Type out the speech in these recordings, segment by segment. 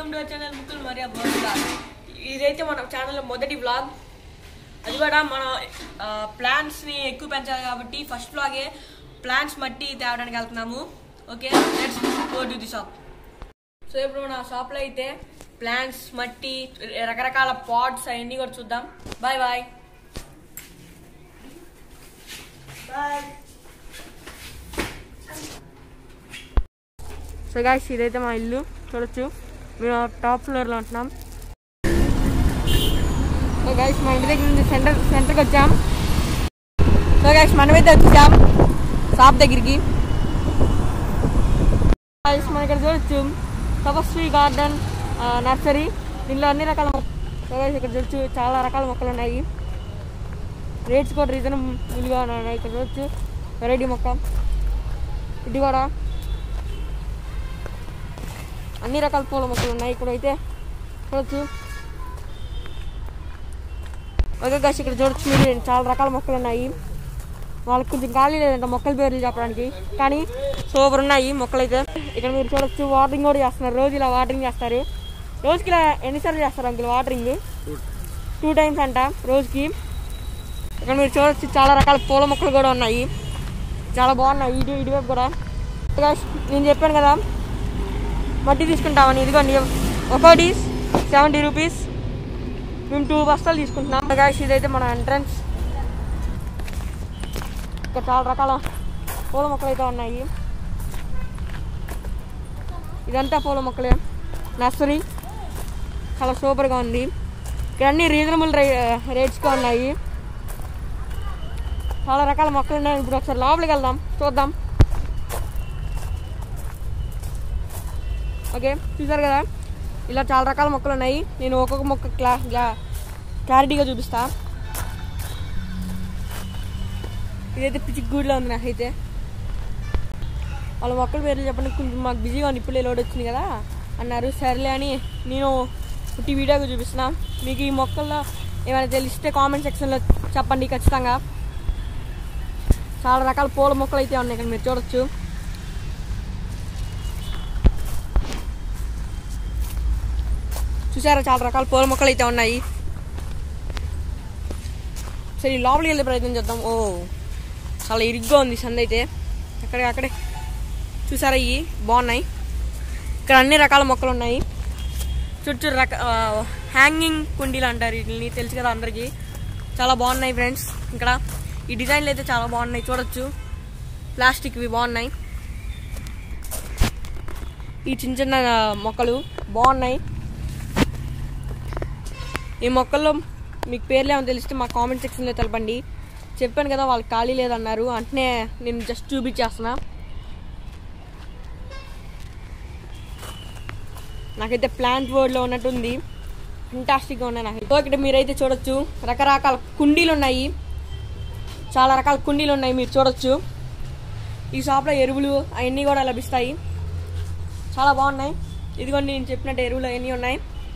Welcome to our channel ముక్కులు Mariya blog ఇదైతే మన ఛానల్లో మొదటి బ్లాగ్ అది కూడా మన ప్లాంట్స్ని ఎక్కువ పెంచాలి కాబట్టి ఫస్ట్ బ్లాగే ప్లాంట్స్ మట్టి తేవడానికి వెళ్తున్నాము okay let's go to the shop so ఇప్పుడు మన షాప్లో అయితే ప్లాంట్స్ మట్టి రకరకాల పాట్స్ అవన్నీ కూడా చూద్దాం bye bye bye so guys ఇదైతే మా ఇల్లు చూడొచ్చు మేము టాప్ ఫ్లోర్లో ఉంటున్నాం సో గాయస్ మా ఇంటి దగ్గర నుంచి సెంటర్ సెంటర్కి వచ్చాం సో గాయస్ మనమైతే వచ్చాం షాప్ దగ్గరికి గాయస్ మన ఇక్కడ చూడొచ్చు తపస్వి గార్డెన్ నర్సరీ దీనిలో అన్ని రకాల మొక్క- సో గాయస్ ఇక్కడ చూడొచ్చు చాలా రకాల మొక్కలు ఉన్నాయి రేట్స్ కూడా రీజనబుల్గా ఉన్నాయి ఇక్కడ చూడొచ్చు వెరైటీ మొక్క ఇది కూడా అన్ని రకాల పూల మొక్కలు ఉన్నాయి ఇక్కడైతే చూడొచ్చు ఓకే గాస్ ఇక్కడ చూడొచ్చు మీరు చాలా రకాల మొక్కలు ఉన్నాయి వాళ్ళకి కొంచెం ఖాళీ లేదంట మొక్కల పేర్లు చెప్పడానికి కానీ సూపర్ ఉన్నాయి మొక్కలు అయితే ఇక్కడ మీరు చూడొచ్చు వాటరింగ్ కూడా చేస్తున్నారు రోజు ఇలా వాటరింగ్ చేస్తారు రోజుకి ఇలా ఎన్నిసార్లు చేస్తారు అంకుల్ వాటరింగ్ టూ టైమ్స్ అంట రోజుకి ఇక్కడ మీరు చూడొచ్చు చాలా రకాల పూల మొక్కలు కూడా ఉన్నాయి చాలా బాగున్నాయి ఇటు ఇటువైపు కూడా Guys, నేను చెప్పాను కదా మట్టి తీసుకుంటామని ఇదిగోండి ఒకటి సెవెంటీ రూపీస్ మేము టూ బస్తాలు తీసుకుంటున్నాం గాయస్ ఇదైతే మన ఎంట్రన్స్ ఇక్కడ చాలా రకాల పూల మొక్కలు అయితే ఉన్నాయి ఇదంతా పూల మొక్కలే నర్సరీ చాలా సూపర్గా ఉంది ఇక్కడ అన్ని రీజనబుల్ రేట్స్గా ఉన్నాయి చాలా రకాల మొక్కలు ఉన్నాయి ఇప్పుడు ఒకసారి లోపలికి వెళ్దాం చూద్దాం ఓకే చూసారు కదా ఇలా చాలా రకాల మొక్కలు ఉన్నాయి నేను ఒక్కొక్క మొక్క క్లా క్లా క్లారిటీగా చూపిస్తా ఇదైతే పిచ్చి గూడ్లో ఉంది నాకైతే వాళ్ళ మొక్కల పేర్లు చెప్పండి కొంచెం మాకు బిజీగా ఉంది ఇప్పుడే లోడ్ వచ్చింది కదా అన్నారు సరేలే అని నేను పుట్టి వీడియోగా చూపిస్తున్నా మీకు ఈ మొక్కల్లో ఏమైనా తెలిస్తే కామెంట్ సెక్షన్లో చెప్పండి ఖచ్చితంగా చాలా రకాల పూల మొక్కలు అయితే ఉన్నాయి ఇక్కడ మీరు చూడొచ్చు చూసారా చాలా రకాల పూల మొక్కలు అయితే ఉన్నాయి సరే ఈ లోపలికి వెళ్ళే ప్రయత్నం చేద్దాం ఓ చాలా ఇరుగ్గా ఉంది సంద అయితే అక్కడే అక్కడే చూసారా ఇవి బాగున్నాయి ఇక్కడ అన్ని రకాల మొక్కలు ఉన్నాయి చుట్టూ రక హ్యాంగింగ్ కుండీలు అంటారు వీటిని తెలుసు కదా అందరికీ చాలా బాగున్నాయి ఫ్రెండ్స్ ఇక్కడ ఈ డిజైన్లు అయితే చాలా బాగున్నాయి చూడొచ్చు ప్లాస్టిక్వి బాగున్నాయి ఈ చిన్న చిన్న మొక్కలు బాగున్నాయి ఈ మొక్కల్లో మీకు పేర్లు ఏమో తెలిస్తే మా కామెంట్ సెక్షన్లో తెలపండి చెప్పాను కదా వాళ్ళకి ఖాళీ లేదన్నారు అంటే నేను జస్ట్ చూపించేస్తున్నా నాకైతే ప్లాంట్ వర్డ్లో ఉన్నట్టుంది ఫంటాస్టిక్గా ఉన్నాయి నాకు సో ఇక్కడ మీరైతే చూడొచ్చు రకరకాల కుండీలు ఉన్నాయి చాలా రకాల కుండీలు ఉన్నాయి మీరు చూడొచ్చు ఈ షాప్లో ఎరువులు అవన్నీ కూడా లభిస్తాయి చాలా బాగున్నాయి ఇదిగోండి నేను చెప్పినట్టు ఎరువులు అవన్నీ ఉన్నాయి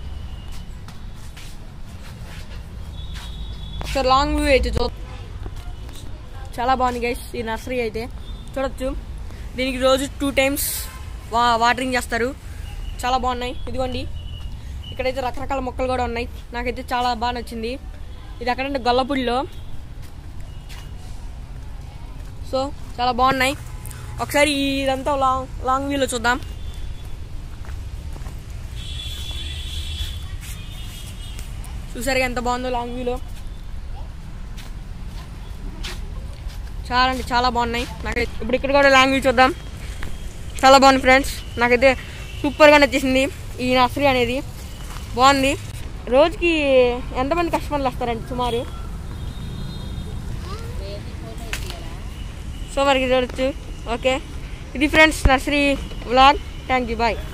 సో లాంగ్ వ్యూ అయితే చూ చాలా బాగుంది గైస్ ఈ నర్సరీ అయితే చూడొచ్చు దీనికి రోజు టూ టైమ్స్ వా వాటరింగ్ చేస్తారు చాలా బాగున్నాయి ఇదిగోండి ఇక్కడైతే రకరకాల మొక్కలు కూడా ఉన్నాయి నాకైతే చాలా బాగా నచ్చింది ఇది అక్కడంటే గొల్లపూడిలో సో చాలా బాగున్నాయి ఒకసారి ఇదంతా లాంగ్ లాంగ్ వ్యూలో చూద్దాం చూసారు ఎంత బాగుందో లాంగ్ వ్యూలో చాలా అంటే చాలా బాగున్నాయి నాకైతే ఇప్పుడు ఇక్కడ కూడా లాంగ్ వ్యూ చూద్దాం చాలా బాగుంది ఫ్రెండ్స్ నాకైతే సూపర్గా నచ్చేసింది ఈ నర్సరీ అనేది బాగుంది రోజుకి ఎంతమంది కస్టమర్లు వస్తారండి సుమారు సో వరకు చూడొచ్చు ఓకే ఇది friends nursery vlog thank you bye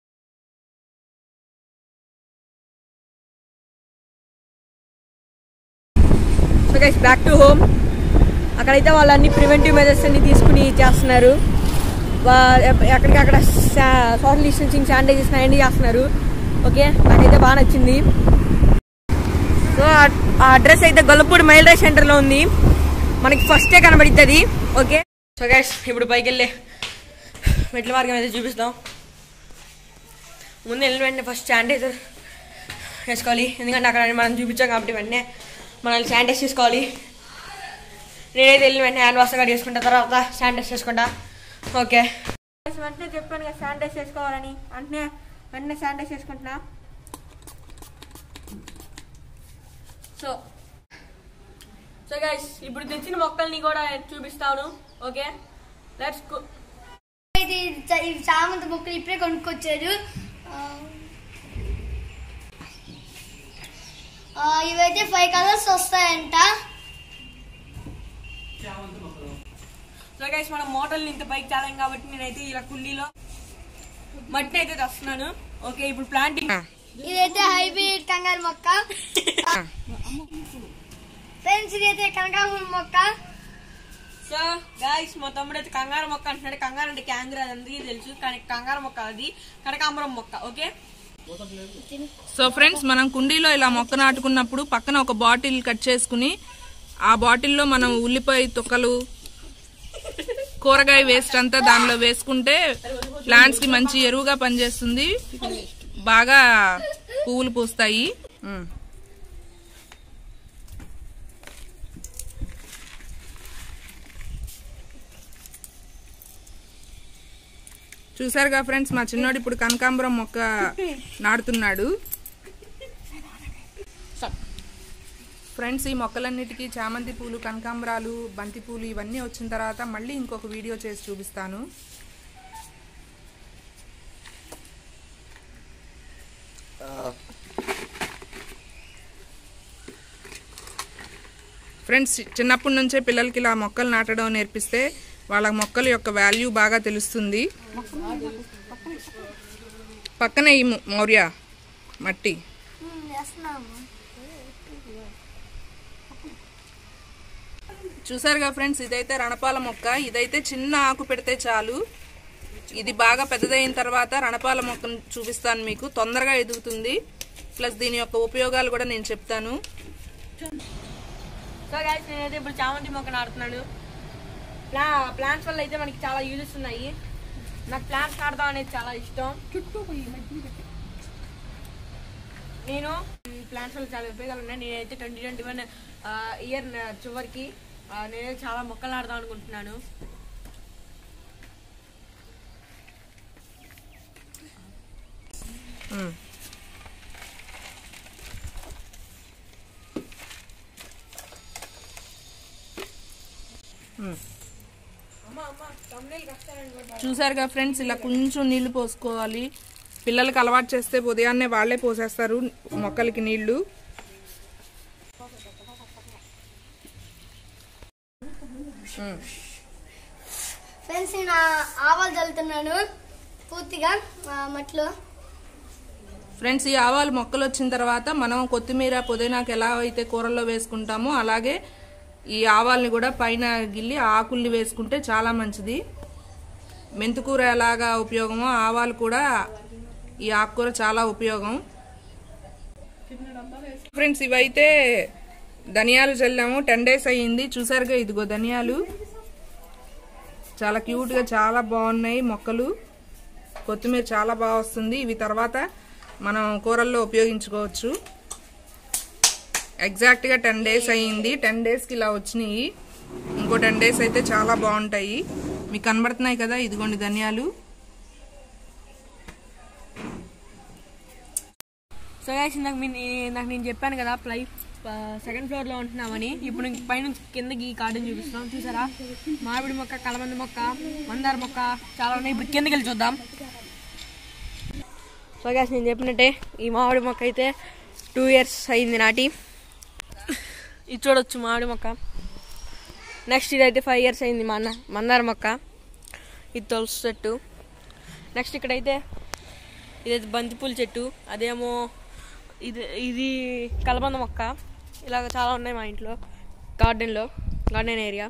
so guys back to home అక్కడైతే వాళ్ళు అన్ని ప్రివెంటివ్ మెజర్స్ అన్ని తీసుకుని చేస్తున్నారు వా- ఎప్ప- ఎక్కడికక్కడ సోషల్ డిస్టెన్సింగ్ శానిటైజేషన్ అవన్నీ చేస్తున్నారు ఓకే నాకైతే బాగా నచ్చింది సో ఆ- ఆ అడ్రస్ అయితే గొల్లపూడి మైల్ రైస్ సెంటర్లో ఉంది మనకి ఫస్టే కనబడిద్ది అది ఓకే సో గైస్ ఇప్పుడు పైకి వెళ్ళే మెట్ల మార్గం అయితే చూపిస్తాం ముందు వెళ్ళిన వెంటనే ఫస్ట్ శానిటైజర్ వేసుకోవాలి ఎందుకంటే అక్కడ మనం చూపించాం కాబట్టి వెంటనే మనల్ని శానిటైజ్ చేసుకోవాలి నేనైతే వెళ్ళిన వెంటనే హ్యాండ్ వాష్ కార్డ్ చేసుకుంటా తర్వాత శానిటైజ్ చేసుకుంటా ఓకే వెంటనే చెప్పాను కదా శానిటైజ్ చేసుకోవాలని వెంటనే వెంటనే శానిటైజ్ చేసుకుంటున్నా సో సో గైస్ ఇప్పుడు తెచ్చిన మొక్కల్ని కూడా చూపిస్తాను ఓకే లెట్స్ ఇది చ- ఇది చామంతి మొక్కలు ఇప్పుడే కొనుక్కొచ్చారు ఆ, ఆ, ఇవైతే ఫైవ్ కలర్స్ వస్తాయంట సో గైస్ మనం మోటార్లు ఇంత పైకి చాలాం కాబట్టి నేనైతే ఇలా కుల్లీలో మట్టిని అయితే తెస్తున్నాను ఓకే ఇప్పుడు ప్లాంటింగ్ ఇదైతే హైబ్రిడ్ కంగారు మొక్క ఫ్రెండ్స్ ఇదైతే కనకాంబరం మొక్క సో గాయస్ మా తమ్ముడు అయితే కంగారు మొక్క అంటున్నాడు కంగారు అంటే క్యాంగర్ అది అందరికీ తెలుసు కానీ కంగారు మొక్క అది కనకాంబరం మొక్క ఓకే సో ఫ్రెండ్స్ మనం కుండీలో ఇలా మొక్క నాటుకున్నప్పుడు పక్కన ఒక బాటిల్ కట్ చేసుకుని ఆ బాటిల్లో మనం ఉల్లిపాయ తొక్కలు కూరగాయ వేస్ట్ అంతా దానిలో వేసుకుంటే ప్లాంట్స్ కి మంచి ఎరువుగా పనిచేస్తుంది బాగా పువ్వులు పూస్తాయి ఉమ్. చూసారుగా ఫ్రెండ్స్ మా చిన్నోడు ఇప్పుడు కనకాంబరం మొక్క నాటుతున్నాడు ఫ్రెండ్స్ ఈ మొక్కలన్నిటికీ చామంతి పూలు కనకాంబరాలు బంతి పూలు ఇవన్నీ వచ్చిన తర్వాత మళ్ళీ ఇంకొక వీడియో చేసి చూపిస్తాను ఫ్రెండ్స్ చిన్నప్పటి నుంచే పిల్లలకి ఇలా మొక్కలు నాటడం నేర్పిస్తే వాళ్ళ మొక్కల యొక్క వాల్యూ బాగా తెలుస్తుంది పక్కనే ఈ ము- మౌర్య మట్టి ఉమ్, వేస్తున్నాము చూసారుగా ఫ్రెండ్స్ ఇదైతే రణపాల మొక్క ఇదైతే చిన్న ఆకు పెడితే చాలు ఇది బాగా పెద్దదైన తర్వాత రణపాల మొక్కను చూపిస్తాను మీకు తొందరగా ఎదుగుతుంది ప్లస్ దీని యొక్క ఉపయోగాలు కూడా నేను చెప్తాను సో గాయస్ నేనైతే ఇప్పుడు చామంతి మొక్క నాడుతున్నాను ప్లా ప్లాంట్స్ వల్ల అయితే మనకి చాలా యూజెస్ ఉన్నాయి నాకు ప్లాంట్స్ నాడదాం అనేది చాలా ఇష్టం నేను ప్లాంట్స్ వల్ల చాలా ఉపయోగాలు ఉన్నాయి నేనైతే ట్వంటీ ట్వంటీ వన్ ఇయర్ చివరికి ఆ, నేనైతే చాలా మొక్కలు నాడదాం అనుకుంటున్నాను ఉమ్. ఉమ్. అమ్మా అమ్మ తమ్ముళ్ళు కష్టాలండి కూడా చూసారుగా ఫ్రెండ్స్ ఇలా కొంచెం నీళ్లు పోసుకోవాలి పిల్లలకి అలవాటు చేస్తే ఉదయాన్నే వాళ్ళే పోసేస్తారు మొక్కలకి నీళ్లు ఉమ్. ఫ్రెండ్స్ నేను ఆ- ఆవాలు చల్లుతున్నాను పూర్తిగా ఆ, మట్టిలో ఫ్రెండ్స్ ఈ ఆవాలు మొక్కలు వచ్చిన తర్వాత మనం కొత్తిమీర పుదీనాకు ఎలా అయితే కూరల్లో వేసుకుంటామో అలాగే ఈ ఆవాల్ని కూడా పైన గిల్లి ఆకుల్ని వేసుకుంటే చాలా మంచిది మెంతుకూర ఎలాగా ఉపయోగమో ఆవాలు కూడా ఈ ఆకుకూర చాలా ఉపయోగం ఫ్రెండ్స్ ఇవైతే ధనియాలు చల్లాము టెన్ డేస్ అయ్యింది చూసారుగా ఇదిగో ధనియాలు చాలా క్యూట్ గా చాలా బాగున్నాయి మొక్కలు కొత్తిమీర చాలా బాగా వస్తుంది ఇవి తర్వాత మనం కూరల్లో ఉపయోగించుకోవచ్చు ఎగ్జాక్ట్గా టెన్ డేస్ అయ్యింది టెన్ డేస్కి ఇలా వచ్చినాయి ఇంకో టెన్ డేస్ అయితే చాలా బాగుంటాయి మీకు కనబడుతున్నాయి కదా ఇదిగోండి ధనియాలు సో గైస్ ఇందాక మీ నాకు నేను చెప్పాను కదా ప్లై సెకండ్ ఫ్లోర్ లో ఉంటున్నామని ఇప్పుడు ఇంక పైనుంచి కిందకి ఈ కార్డుని చూపిస్తున్నాం చూసారా మామిడి మొక్క కలమంది మొక్క మందార మొక్క చాలా ఉన్నాయి ఇప్పుడు కిందకి వెళ్ళి చూద్దాం సో గైస్ నేను చెప్పినట్టే ఈ మామిడి మొక్క అయితే టూ ఇయర్స్ అయింది నాటి ఇది చూడొచ్చు మామిడి మొక్క నెక్స్ట్ ఇదైతే ఫైవ్ ఇయర్స్ అయింది మా అన్న మందార మొక్క ఇది తులసి చెట్టు నెక్స్ట్ ఇక్కడైతే ఇదైతే బంతిపూల చెట్టు అదేమో ఇది ఇది కలబంద మొక్క ఇలాగ చాలా ఉన్నాయి మా ఇంట్లో గార్డెన్లో గార్డెన్ ఏరియా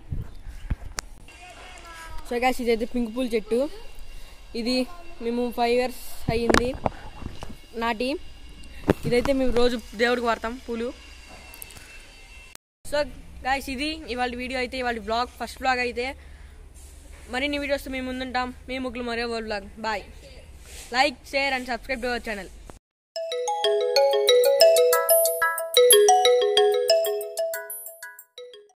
సో గ్యాస్ ఇదైతే పింక్ పూల చెట్టు ఇది మేము ఫైవ్ ఇయర్స్ అయ్యింది నాటి ఇదైతే మేము రోజు దేవుడికి వాడతాం పూలు సో గాయస్ ఇది ఇవాళ వీడియో అయితే ఇవాళ బ్లాగ్ ఫస్ట్ బ్లాగ్ అయితే మరిన్ని వీడియోస్ మేము ముందుంటాం మీ ముగ్గులు మరో blog bye like share and subscribe to our channel